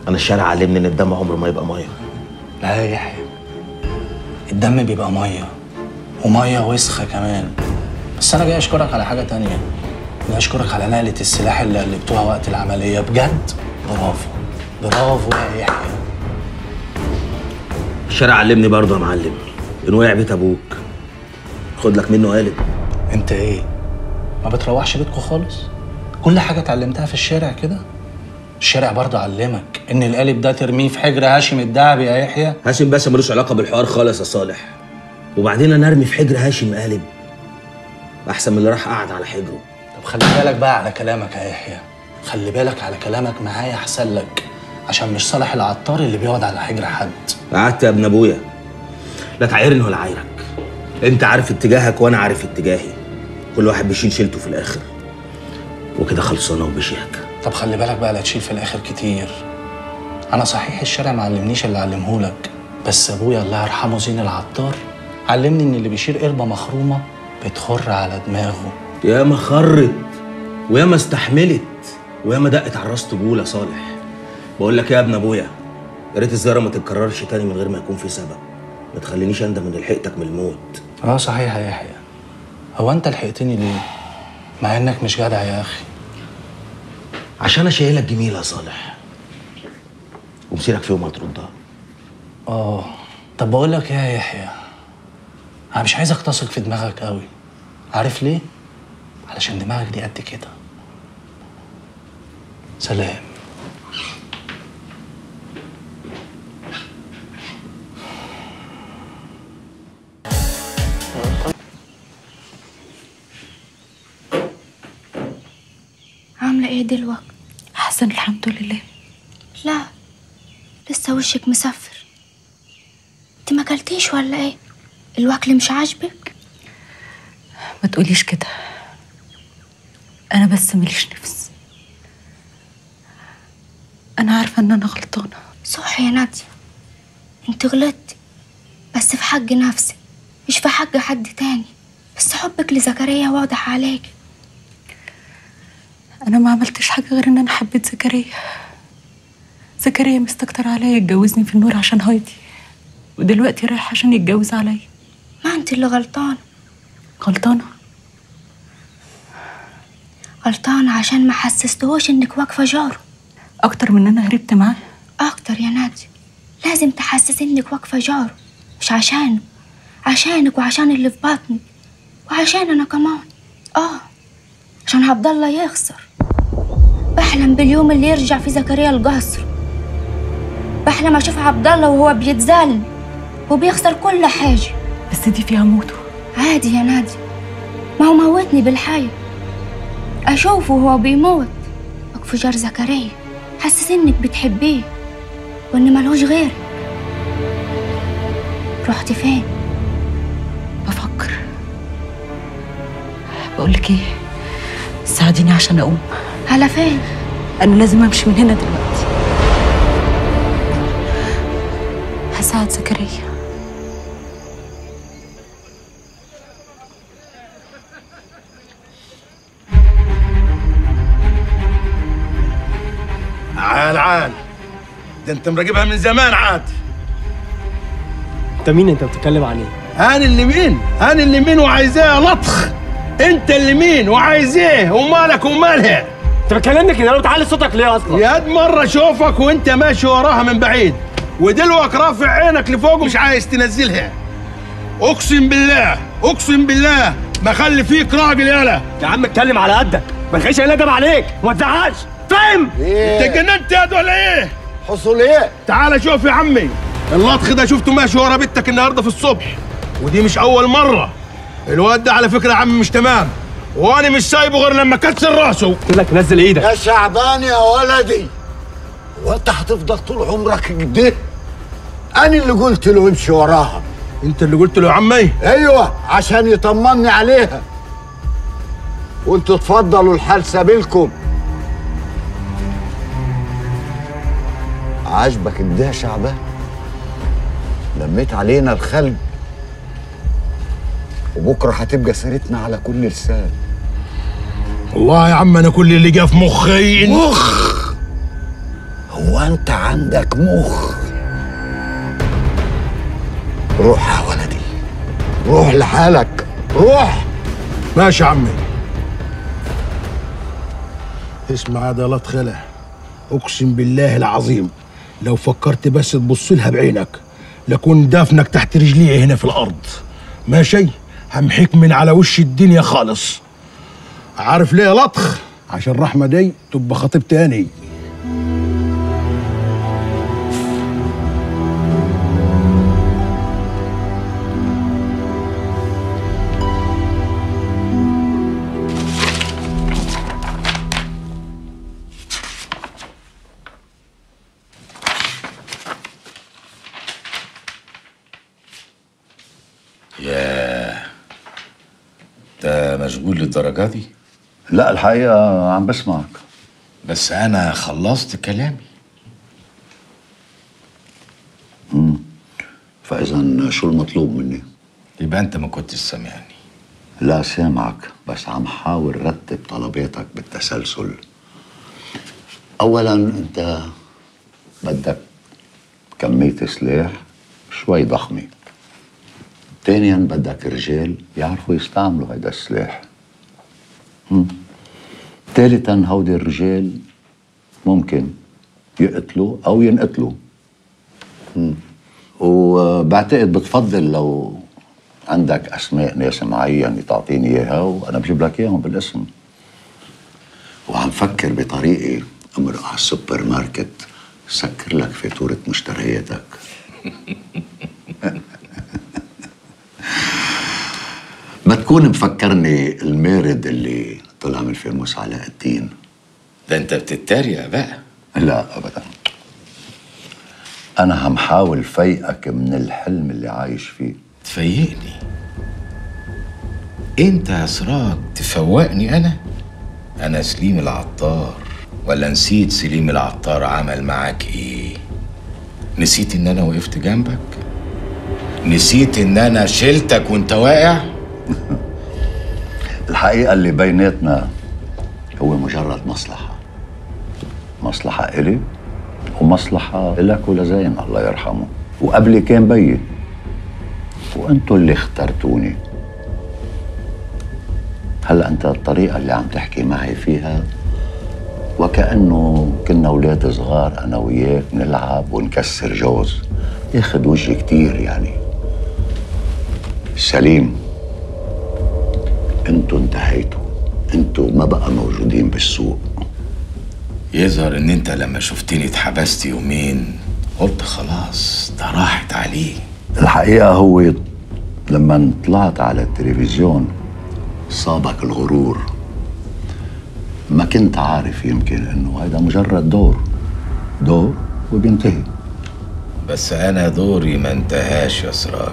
انا الشارع علمني ان الدم عمره ما يبقى ميه لا يا يحيى الدم بيبقى ميه وميه وسخه كمان بس انا جاي اشكرك على حاجه تانية جاي اشكرك على نقله السلاح اللي قلبتوها وقت العمليه بجد برافو برافو يا يحيى الشارع علمني برضه يا معلم ان وقع بيت ابوك خد لك منه قالب انت ايه ما بتروحش بيتكم خالص كل حاجه اتعلمتها في الشارع كده الشارع برضه علمك ان القالب ده ترميه في حجر هاشم الدهبي يا يحيى هاشم باشا ملوش علاقه بالحوار خالص يا صالح وبعدين انا ارمي في حجر هاشم قالب احسن من اللي راح قعد على حجره طب خلي بالك بقى على كلامك يا يحيى خلي بالك على كلامك معايا احسن لك عشان مش صالح العطار اللي بيقعد على حجر حد قعدت يا ابن ابويا لا تعايرني ولا عايرك انت عارف اتجاهك وانا عارف اتجاهي كل واحد بيشيل شيلته في الاخر وكده خلصانه وبشيك طب خلي بالك بقى لا تشيل في الاخر كتير انا صحيح الشارع ما علمنيش اللي علمهولك بس ابويا الله يرحمه زين العطار علمني ان اللي بيشيل قربه مخرومه بتخر على دماغه يا ما خرت ويا ما استحملت ويا ما دقت على الراس طبول يا صالح بقول لك إيه يا ابن ابويا يا ريت الزياره ما تتكررش تاني من غير ما يكون في سبب ما تخلينيش اندم ان لحقتك من الموت اه صحيح يا يحيى هو انت لحقتني ليه مع انك مش جدع يا اخي عشان انا شايلك جميله يا صالح ومسيرك في يوم هتردها اه طب بقول لك ايه يا يحيى انا مش عايزك تثق في دماغك قوي عارف ليه علشان دماغك دي قد كده سلام عاملة ايه دلوقتي؟ أحسن الحمد لله لا لسه وشك مسفر انت ما اكلتيش ولا ايه؟ الوكل مش عاجبك؟ ما تقوليش كده أنا بس ماليش نفس أنا عارفة إن أنا غلطانة صح يا نادية انت غلطتي بس في حق نفسك مش في حق حد تاني بس حبك لزكريا واضح عليك أنا ما عملتش حاجة غير إن أنا حبيت زكريا زكريا مستكتر عليا يتجوزني في النور عشان هايدي ودلوقتي رايح عشان يتجوز عليا ما انت اللي غلطانة غلطانة غلطانة عشان ما حسستهوش انك واقفة جاره أكتر من إن أنا هربت معاه اكتر يا نادية لازم تحسسي انك واقفة جاره مش عشانه عشانك وعشان اللي في بطنك وعشان انا كمان اه عشان عبد الله يخسر بحلم باليوم اللي يرجع في زكريا القصر بحلم اشوف عبد الله وهو بيتذل وبيخسر كل حاجة بس دي فيها موته عادي يا نادي ما هو موتني بالحياة أشوفه وهو بيموت وقف جار زكريا حسس إنك بتحبيه وإن ملهوش غيرك رحت فين؟ بفكر بقولك إيه ساعديني عشان أقوم على فين؟ أنا لازم أمشي من هنا دلوقتي هساعد زكريا عال عال ده انت مراقبها من زمان عاد انت مين انت بتتكلم عن ايه؟ انا اللي مين انا اللي مين وعايزاه لطخ انت اللي مين وعايزاه ومالك ومالها انت بتكلمني كده لو تعلي صوتك ليه اصلا؟ يا قد مرة اشوفك وانت ماشي وراها من بعيد ودلوك رافع عينك لفوق ومش عايز تنزلها اقسم بالله اقسم بالله ما خلي فيك راجل يالا يا عم اتكلم على قدك ما تخليش ندم عليك وما تزعقش فاهم؟ انت جننت يا ولا ايه حصل ايه؟ تعال شوف يا عمي اللطخ ده شفته ماشي ورا بنتك النهارده في الصبح ودي مش اول مره الواد ده على فكره يا عم مش تمام وانا مش سايبه غير لما كسر راسه قلت لك نزل ايدك يا شعبان يا ولدي وانت هتفضل طول عمرك كده انا اللي قلت له امشي وراها انت اللي قلت له يا عمي ايوه عشان يطمني عليها وانتوا تفضلوا الحال سبيلكم عاجبك كده يا شعبان لميت علينا الخلق وبكره هتبقى سيرتنا على كل لسان والله يا عم انا كل اللي جه في مخي إن- مخ هو هو انت عندك مخ روح يا ولدي روح لحالك روح ماشي يا عمي اسمع هذا لا تخلع اقسم بالله العظيم لو فكرت بس تبص لها بعينك لكون دافنك تحت رجلي هنا في الارض ماشي همحيك من على وش الدنيا خالص عارف ليه يا لطخ عشان رحمه دي تبقى خطيب تاني انت مشغول للدرجه دي لا الحقيقة عم بسمعك بس انا خلصت كلامي فإذا شو المطلوب مني؟ يبقى انت ما كنتش سامعني لا سامعك بس عم حاول رتب طلباتك بالتسلسل أولا أنت بدك كمية سلاح شوي ضخمة ثانيا بدك رجال يعرفوا يستعملوا هيدا السلاح مم. ثالثا هودي الرجال ممكن يقتلوا أو ينقتلوا مم. وبعتقد بتفضل لو عندك اسماء ناس معين تعطيني اياها وانا بجيب لك اياهم بالاسم وعم فكر بطريقه امرق على السوبر ماركت سكر لك فاتوره مشترياتك ما تكون مفكرني المارد اللي طلع من فيلموس علاء الدين ده انت بتتريق بقى لا ابدا انا عم حاول فيقك من الحلم اللي عايش فيه تفيقني انت يا سراج تفوقني انا انا سليم العطار ولا نسيت سليم العطار عمل معاك ايه نسيت ان انا وقفت جنبك نسيت ان انا شلتك وانت واقع الحقيقة اللي بيناتنا هو مجرد مصلحة مصلحة إلي ومصلحة إلك ولزين الله يرحمه وقبلي كان بيي وانتوا اللي اخترتوني هلا انت الطريقة اللي عم تحكي معي فيها وكأنه كنا أولاد صغار أنا وياك نلعب ونكسر جوز ياخد وجهي كتير يعني سليم انتوا انتهيتوا انتوا ما بقى موجودين بالسوق يظهر ان انت لما شفتني اتحبست يومين قلت خلاص ده راحت عليه الحقيقة هو لما طلعت على التلفزيون صابك الغرور ما كنت عارف يمكن انه هذا مجرد دور دور وبينتهي بس انا دوري ما انتهاش يا سراج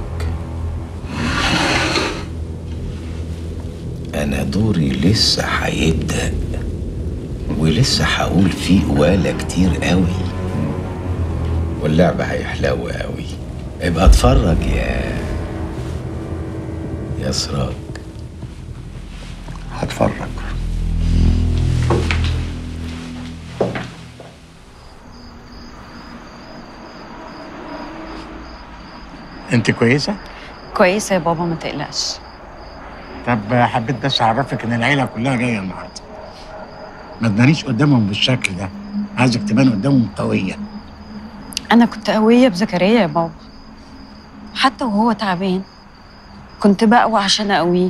انا دوري لسه هيبدا ولسه هقول فيه قواله كتير قوي واللعبه هيحلو قوي ابقى اتفرج يا يا سراج هتفرج انت كويسه كويسة يا بابا ما تقلقش طب حبيت بس اعرفك ان العيله كلها جايه النهارده ما تبانيش قدامهم بالشكل ده عايزك تبان قدامهم قويه أنا كنت قوية بزكريا يا بابا حتى وهو تعبان كنت بقوى عشان أقويه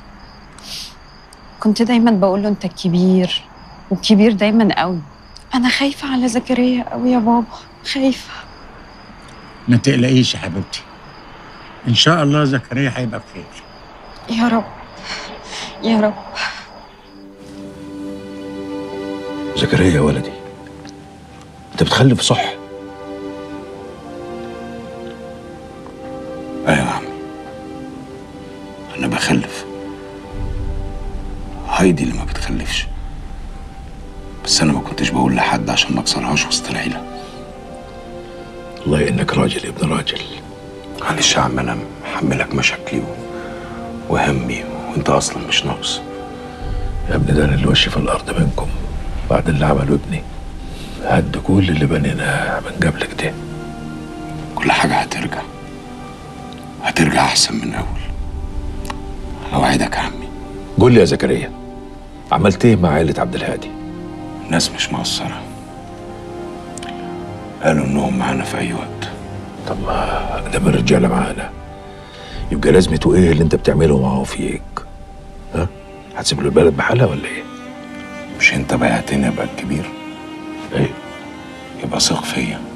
كنت دايما بقول له أنت الكبير والكبير دايما قوي أنا خايفة على زكريا قوي يا بابا خايفة ما تقلقيش يا حبيبتي ان شاء الله زكريا هيبقى بخير يا رب يا رب زكريا يا ولدي انت بتخلف صح ايوه يا عم انا بخلف هايدي اللي ما بتخلفش بس انا ما كنتش بقول لحد عشان ما اكسرهاش وسط العيله الله انك راجل يا ابن راجل معلش يا عم انا محملك مشاكلي و... وهمي وانت اصلا مش ناقص يا ابني ده انا اللي وشي في الارض منكم بعد اللي عمله ابني هد كل اللي بنيناه من قبلك ده كل حاجة هترجع هترجع أحسن من الأول أوعدك يا عمي قول لي يا زكريا عملت ايه مع عائلة عبد الهادي؟ الناس مش مقصرة قالوا إنهم معانا في أي وقت طب ما دام الرجالة معانا يبقى لازمته ايه اللي انت بتعمله معاه فيك؟ ها؟ هتسيب له البلد بحالها ولا ايه؟ مش أنت بعتني أبقى الكبير ايه يبقى ثق فيا